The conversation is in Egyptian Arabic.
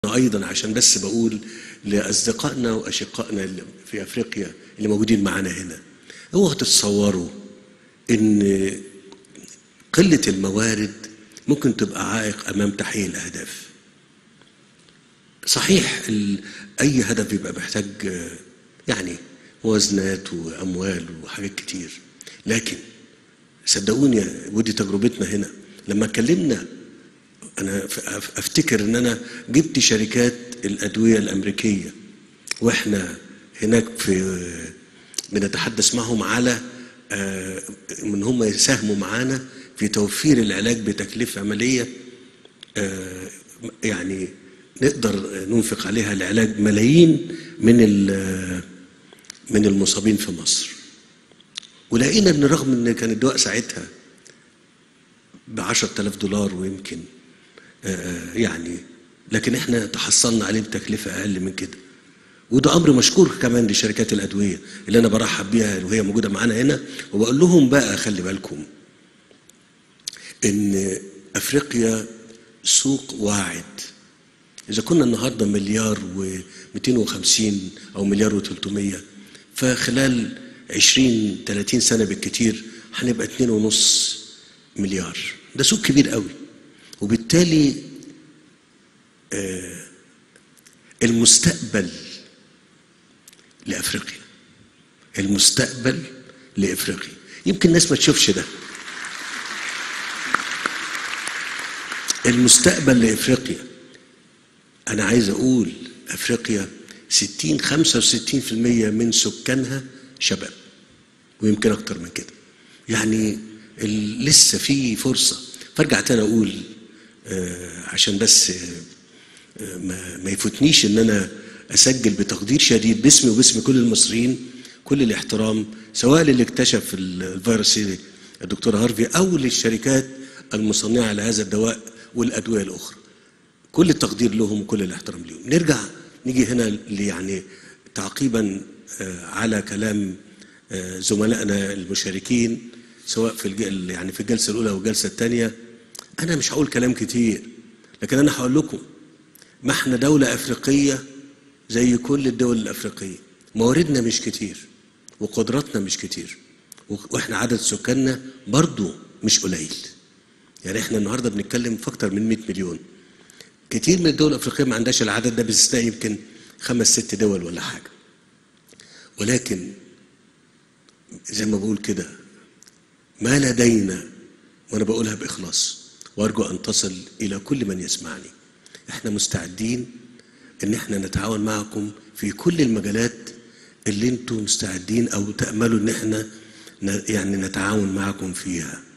ايضا عشان بس بقول لاصدقائنا واشقائنا اللي في افريقيا اللي موجودين معانا هنا اوعوا تتصوروا ان قله الموارد ممكن تبقى عائق امام تحقيق الاهداف صحيح ال- اي هدف بيبقى محتاج آه، يعني موازنات واموال وحاجات كتير لكن صدقوني ودي تجربتنا هنا لما اتكلمنا انا ف- أف- افتكر ان انا جبت شركات الادويه الامريكيه واحنا هناك في بنتحدث معهم على آه، ان هم يساهموا معانا في توفير العلاج بتكلفه عمليه آه، يعني نقدر ننفق عليها لعلاج ملايين من ال- من المصابين في مصر ولقينا ان رغم ان كان الدواء ساعتها ب 10000 دولار ويمكن آه، يعني لكن احنا تحصلنا عليه بتكلفه اقل من كده وده امر مشكور كمان لشركات الادويه اللي انا برحب بيها وهي موجوده معانا هنا وبقول لهم بقى خلي بالكم ان افريقيا سوق واعد اذا كنا النهارده مليار و250 او مليار و300 فخلال 20 30 سنه بالكتير هنبقى 2.5 مليار ده سوق كبير قوي وبالتالي آه، المستقبل لافريقيا المستقبل لافريقيا يمكن الناس ما تشوفش ده المستقبل لافريقيا انا عايز اقول افريقيا 60 65% من سكانها شباب ويمكن اكتر من كده يعني ال- لسه في فرصه فارجع تاني اقول آه، عشان بس آه، ما, ما يفوتنيش ان انا اسجل بتقدير شديد باسمي وباسم كل المصريين كل الاحترام سواء للي اكتشف ال- الفيروس الدكتور هارفي او للشركات المصنعه لهذا الدواء والادويه الاخرى كل التقدير لهم وكل الاحترام لهم نرجع نيجي هنا ل- يعني تعقيبا آه، على كلام آه، زملائنا المشاركين سواء في الج- يعني في الجلسه الاولى والجلسه الثانيه انا مش هقول كلام كتير لكن انا هقول لكم ما احنا دوله افريقيه زي كل الدول الافريقيه مواردنا مش كتير وقدراتنا مش كتير و- واحنا عدد سكاننا برضو مش قليل يعني احنا النهارده بنتكلم في اكتر من 100 مليون كتير من الدول الافريقيه ما عندهاش العدد ده باستثناء يمكن خمس ست دول ولا حاجه ولكن زي ما بقول كده ما لدينا وانا بقولها باخلاص وارجو ان تصل الى كل من يسمعني احنا مستعدين ان احنا نتعاون معكم في كل المجالات اللي انتم مستعدين او تاملوا ان احنا ن- يعني نتعاون معكم فيها